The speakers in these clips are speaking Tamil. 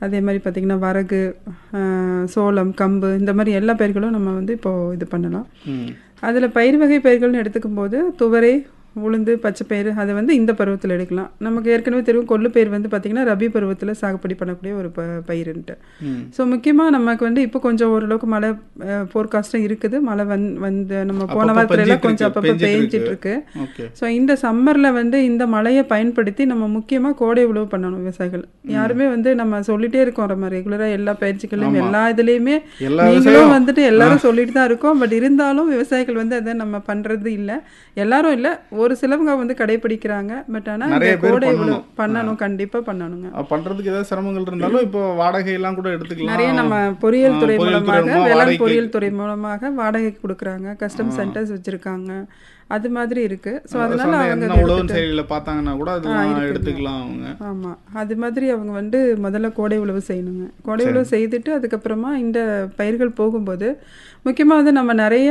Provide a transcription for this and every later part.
அதே மாதிரி பார்த்திங்கன்னா வரகு ஆஹ், சோளம் கம்பு இந்த மாதிரி எல்லா பயிர்களும் நம்ம வந்து இப்போது இது பண்ணலாம் ம் அதில் பயிர் வகை பயிர்கள்னு எடுத்துக்கும் போது துவரை உளுந்து பச்சை பயிறு அதை வந்து இந்த பருவத்தில் எடுக்கலாம் நமக்கு ஏற்கனவே தெரியும் கொள்ளு பயிர் வந்து பார்த்திங்கன்னா ரபி பருவத்தில் சாகுபடி பண்ணக்கூடிய ஒரு ப பயிருன்ட்டு ம் ஸோ முக்கியமாக நமக்கு வந்து இப்போ கொஞ்சம் ஓரளவுக்கு மழை ஃபோர்காஸ்ட்டும் இருக்குது மழை வந் வந்து நம்ம போன அப்பப்ப வாரத்துல எல்லாம் பெஞ்சிட்டு கொஞ்சம் இருக்கு, அப்பப்போ பெஞ்சிட்டு பேஞ்சிட்டு இருக்கு ஓகே ஸோ இந்த சம்மரில் வந்து இந்த மழையை பயன்படுத்தி நம்ம முக்கியமாக கோடை உழவு பண்ணணும் விவசாயிகள் யாருமே வந்து நம்ம சொல்லிட்டே இருக்கோம் நம்ம ரெகுலராக எல்லா பயிற்சிகளையும் ஆமா. எல்லா இதுலேயுமே எல்லா நீங்களும் விவசாயம் வந்துட்டு எல்லாரும் சொல்லிட்டு தான் இருக்கோம் பட் இருந்தாலும் விவசாயிகள் வந்து அதை நம்ம பண்றது இல்லை எல்லாரும் இல்லை ஒரு சிலவங்க வந்து கடைபிடிக்கிறாங்க பட் ஆனால் இந்த நிறைய பேர் கோடை உழவு பண்ணணும். பண்ணணும் கண்டிப்பா பண்ணணுங்க அஹ் பண்றதுக்கு ஏதாவது சிரமங்கள் இருந்தாலும் இப்போ வாடகை எல்லாம் கூட எடுத்துக்கலாம் நிறைய நம்ம பொறியியல் ஆ, துறை பொறியியல் துறை மூலமாக மூலமா வேளாண் வாடகைக்கு- பொறியியல் துறை மூலமாக வாடகைக்கு கொடுக்குறாங்க கஸ்டம் சென்டர்ஸ் வச்சிருக்காங்க அது மாதிரி இருக்கு ஸோ அதனால சொன்ன அவங்க என்ன அதை உழவன் எடுத்துட்டு- செயலியில பார்த்தாங்கன்னா கூட அதெல்லாம் இருக்குங்க. எடுத்துக்கலாம் அவங்க ஆமா அது மாதிரி அவங்க வந்து முதல்ல கோடை உழவு செய்யணுங்க கோடை உழவு செய்துட்டு அதுக்கப்புறமா இந்த பயிர்கள் போகும்போது முக்கியமாக வந்து நம்ம நிறைய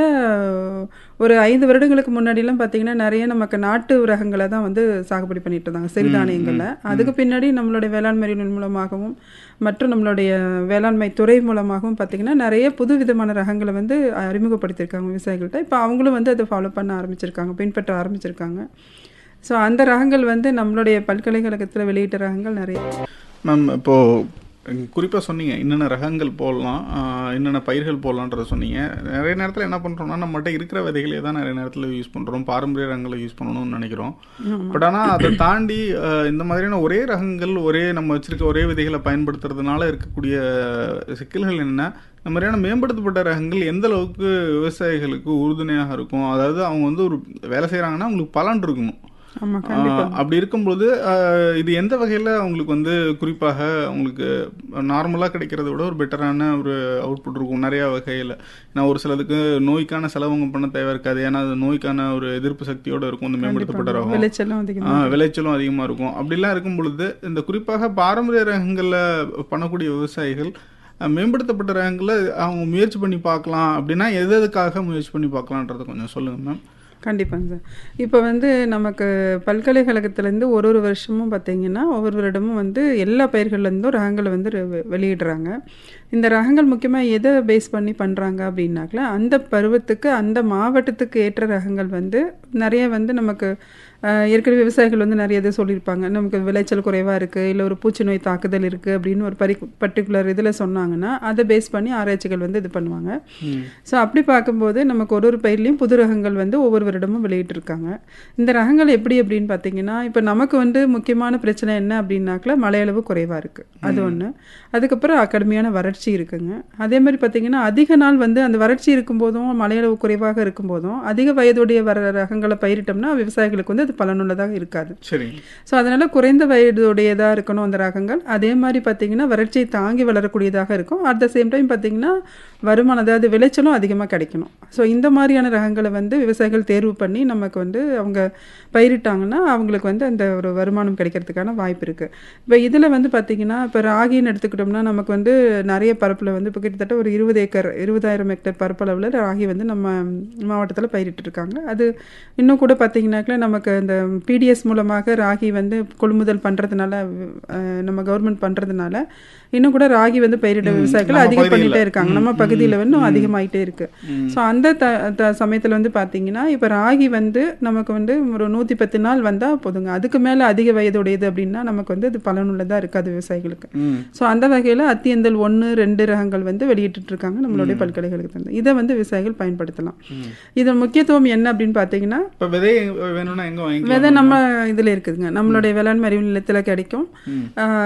ஒரு ஐந்து வருடங்களுக்கு முன்னாடிலாம் பார்த்தீங்கன்னா நிறைய நமக்கு நாட்டு ரகங்களை தான் வந்து சாகுபடி பண்ணிட்டு இருந்தாங்க சிறுதானியங்களில் அதுக்கு பின்னாடி நம்மளுடைய வேளாண்மை அறிவியல் மூலமாகவும் மற்றும் நம்மளுடைய வேளாண்மை துறை மூலமாகவும் பார்த்தீங்கன்னா நிறைய புது விதமான ரகங்களை வந்து அறிமுகப்படுத்தியிருக்காங்க விவசாயிகள்கிட்ட இப்போ அவங்களும் வந்து அதை ஃபாலோ பண்ண ஆரம்பிச்சிருக்காங்க பின்பற்ற ஆரம்பிச்சிருக்காங்க ஸோ அந்த ரகங்கள் வந்து நம்மளுடைய பல்கலைக்கழகத்தில் வெளியிட்ட ரகங்கள் நிறைய மேம் இப்போ குறிப்பாக சொன்னீங்க என்னென்ன ரகங்கள் போடலாம் ஆஹ் என்னென்ன பயிர்கள் போடலான்றத சொன்னீங்க நிறைய நேரத்தில் என்ன பண்ணுறோம்னா நம்மகிட்ட இருக்கிற விதைகளே தான் நிறைய நேரத்தில் யூஸ் பண்ணுறோம் பாரம்பரிய ரகங்களை யூஸ் பண்ணணும்னு நினைக்கிறோம் பட் ஆனால் அதை தாண்டி ஆஹ் இந்த மாதிரியான ஒரே ரகங்கள் ஒரே நம்ம வச்சிருக்க ஒரே விதைகளை பயன்படுத்துறதுனால இருக்கக்கூடிய சிக்கல்கள் என்ன இந்த மாதிரியான மேம்படுத்தப்பட்ட ரகங்கள் எந்த அளவுக்கு விவசாயிகளுக்கு உறுதுணையாக இருக்கும் அதாவது அவங்க வந்து ஒரு வேலை செய்கிறாங்கன்னா அவங்களுக்கு பலன் இருக்கணும் ஆமாம் கண்டிப்பாக ஆஹ் அப்படி இருக்கும்பொழுது ஆஹ் இது எந்த வகையில் அவங்களுக்கு வந்து குறிப்பாக அவங்களுக்கு நார்மலாக கிடைக்கிறத விட ஒரு பெட்டரான ஒரு அவுட்புட் இருக்கும் நிறையா வகையில் நான் ஒரு சிலதுக்கு நோய்க்கான செலவங்க பண்ண தேவை இருக்காது ஏன்னா அது நோய்க்கான ஒரு எதிர்ப்பு சக்தியோட இருக்கும் இந்த மேம்படுத்தப்பட்ட ரகம் விளைச்சலும் அதிகமாக ஆஹ் விளைச்சலும் அதிகமாக இருக்கும் அப்படிலாம் இருக்கும் பொழுது இந்த குறிப்பாக பாரம்பரிய ரகங்களில் பண்ணக்கூடிய விவசாயிகள் ஆஹ் மேம்படுத்தப்பட்ட ரகங்களை அவங்க முயற்சி பண்ணி பார்க்கலாம் அப்படின்னா எது எதுக்காக முயற்சி பண்ணி பார்க்கலான்றதை கொஞ்சம் சொல்லுங்கள் மேம் கண்டிப்பாங்க சார் இப்போ வந்து நமக்கு பல்கலைக்கழகத்துலேருந்து ஒரு ஒரு வருஷமும் பார்த்தீங்கன்னா ஒவ்வொரு வருடமும் வந்து எல்லா பயிர்கள்லேருந்தும் ரகங்களை வந்து ரெ- வெளியிடுறாங்க இந்த ரகங்கள் முக்கியமாக எதை பேஸ் பண்ணி பண்ணுறாங்க அப்படின்னாக்கல அந்த பருவத்துக்கு அந்த மாவட்டத்துக்கு ஏற்ற ரகங்கள் வந்து நிறைய வந்து நமக்கு ஆஹ், ஏற்கனவே விவசாயிகள் வந்து நிறைய இது சொல்லியிருப்பாங்க நமக்கு விளைச்சல் குறைவாக இருக்குது இல்லை ஒரு பூச்சி நோய் தாக்குதல் இருக்குது அப்படின்னு ஒரு பரி பர்டிகுலர் இதில் சொன்னாங்கன்னா அதை பேஸ் பண்ணி ஆராய்ச்சிகள் வந்து இது பண்ணுவாங்க ஸோ அப்படி பார்க்கும்போது நமக்கு ஒரு ஒரு பயிர்லையும் புது ரகங்கள் வந்து ஒவ்வொரு வருடமும் வெளியிட்டிருக்காங்க இந்த ரகங்கள் எப்படி அப்படின்னு பார்த்தீங்கன்னா இப்போ நமக்கு வந்து முக்கியமான பிரச்சனை என்ன அப்படின்னாக்கல மழையளவு குறைவாக இருக்குது அது ஒன்று அதுக்கப்புறம் கடுமையான வறட்சி இருக்குங்க அதே மாதிரி பார்த்தீங்கன்னா அதிக நாள் வந்து அந்த வறட்சி இருக்கும்போதும் மழையளவு குறைவாக இருக்கும்போதும் அதிக வயதுடைய வர ரகங்களை பயிரிட்டோம்னா விவசாயிகளுக்கு வந்து அது பலனுள்ளதாக இருக்காது சரிங்க ஸோ அதனால் குறைந்த வயதுடையதாக இருக்கணும் அந்த ரகங்கள் அதே மாதிரி பார்த்தீங்கன்னா வறட்சியை தாங்கி வளரக்கூடியதாக இருக்கும் அட் த சேம் டைம் பார்த்தீங்கன்னா வருமானம் அதாவது விளைச்சலும் அதிகமாக கிடைக்கணும் ஸோ இந்த மாதிரியான ரகங்களை வந்து விவசாயிகள் தேர்வு பண்ணி நமக்கு வந்து அவங்க பயிரிட்டாங்கன்னா அவங்களுக்கு வந்து அந்த ஒரு வருமானம் கிடைக்கிறதுக்கான வாய்ப்பு இருக்குது இப்போ இதில் வந்து பார்த்தீங்கன்னா இப்போ ராகின்னு எடுத்துக்கிட்டோம்னா நமக்கு வந்து நிறைய பரப்பில் வந்து இப்போ கிட்டத்தட்ட ஒரு இருபது ஏக்கர் இருபதாயிரம் ஹெக்டர் பரப்பளவில் ராகி வந்து நம்ம மாவட்டத்தில் பயிரிட்டு இருக்காங்க அது இன்னும் கூட பார்த்தீங்கன்னாக்கா நமக்கு இந்த பிடிஎஸ் மூலமாக ராகி வந்து கொள்முதல் பண்ணுறதுனால நம்ம கவர்மெண்ட் பண்ணுறதுனால இன்னும் கூட ராகி வந்து பயிரிட விவசாயிகள் நம்ம அதிகம் பகுதியில. பண்ணிட்டே இருக்காங்க நம்ம பகுதியில் வந்து இன்னும் அதிகமாயிட்டே இருக்கு ம். ஸோ அந்த த த சமயத்தில் வந்து பார்த்தீங்கன்னா இப்போ ராகி வந்து நமக்கு வந்து ஒரு நூற்றி பத்து நாள் வந்தால் போதுங்க அதுக்கு மேலே அதிக வயதுடையது அப்படின்னா நமக்கு வந்து அது பலனுள்ளதாக இருக்காது விவசாயிகளுக்கு ம் ஸோ அந்த வகையில் அத்தியந்தல் ஒன்று ரெண்டு ரகங்கள் வந்து வெளியிட்டு இருக்காங்க நம்மளுடைய பல்கலைக்கழகத்தில் இதை வந்து விவசாயிகள் பயன்படுத்தலாம் இதன் முக்கியத்துவம் என்ன அப்படின்னு பார்த்தீங்கன்னா இப்போ விதை வேணும்னா எங்கே வாங்கிக்கலாம் விதை நம்ம இதில் இருக்குதுங்க நம்மளுடைய வேளாண்மை அறிவு நிலையத்தில் கிடைக்கும் ம்.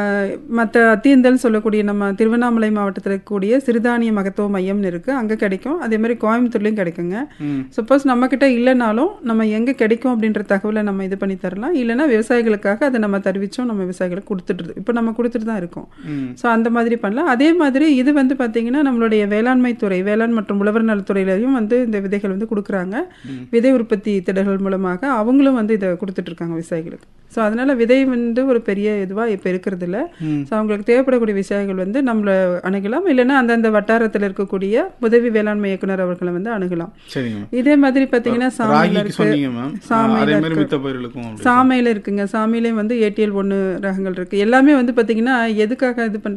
மற்ற அத்தியந்தல் சொல்லக்கூடிய நம்ம திருவண்ணாமலை மாவட்டத்தில் இருக்கக்கூடிய சிறுதானிய மகத்துவ மையம்னு இருக்குது அங்கே கிடைக்கும் அதே மாதிரி கோயம்புத்தூர்லேயும் கிடைக்குங்க ம் சப்போஸ் நம்மக்கிட்ட இல்லைனாலும் நம்ம எங்கே கிடைக்கும் அப்படின்ற தகவலை நம்ம இது பண்ணி தரலாம் இல்லைன்னா விவசாயிகளுக்காக அதை நம்ம தெரிவிச்சும் நம்ம விவசாயிகளுக்கு கொடுத்துட்டு இப்போ நம்ம கொடுத்துட்டு தான் இருக்கோம் ம் ஸோ அந்த மாதிரி பண்ணலாம் அதே மாதிரி இது வந்து பார்த்தீங்கன்னா நம்மளுடைய வேளாண்மை துறை வேளாண் மற்றும் உழவர் நலத்துறையிலையும் வந்து இந்த விதைகள் வந்து கொடுக்குறாங்க விதை உற்பத்தி திடல்கள் மூலமாக அவங்களும் வந்து இதை கொடுத்துட்டு இருக்காங்க விவசாயிகளுக்கு ஸோ அதனால விதை வந்து ஒரு பெரிய இதுவாக இப்போ இருக்கிறது இல்ல ம். ஸோ அவங்களுக்கு தேவைப்படக்கூடிய விவசாயிகள் வந்து நம்மளை அணுகலாம் இல்லைன்னா அந்தந்த வட்டாரத்தில் இருக்கக்கூடிய உதவி வேளாண்மை இயக்குனர் அவர்களை வந்து அணுகலாம் சரிங்க மேம் இதே மாதிரி பார்த்தீங்கன்னா சாமையில் ராகிக்கு இருக்கு சொன்னீங்க மேம் சாமையில அதே மாதிரி இருக்கு. மித்த பயிர்களுக்கும் அப்படி சாமையில் இருக்குங்க சாமையிலையும் வந்து ஏடிஎல் ஒன்று ரகங்கள் இருக்குது எல்லாமே வந்து பார்த்தீங்கன்னா எதுக்காக இது பண்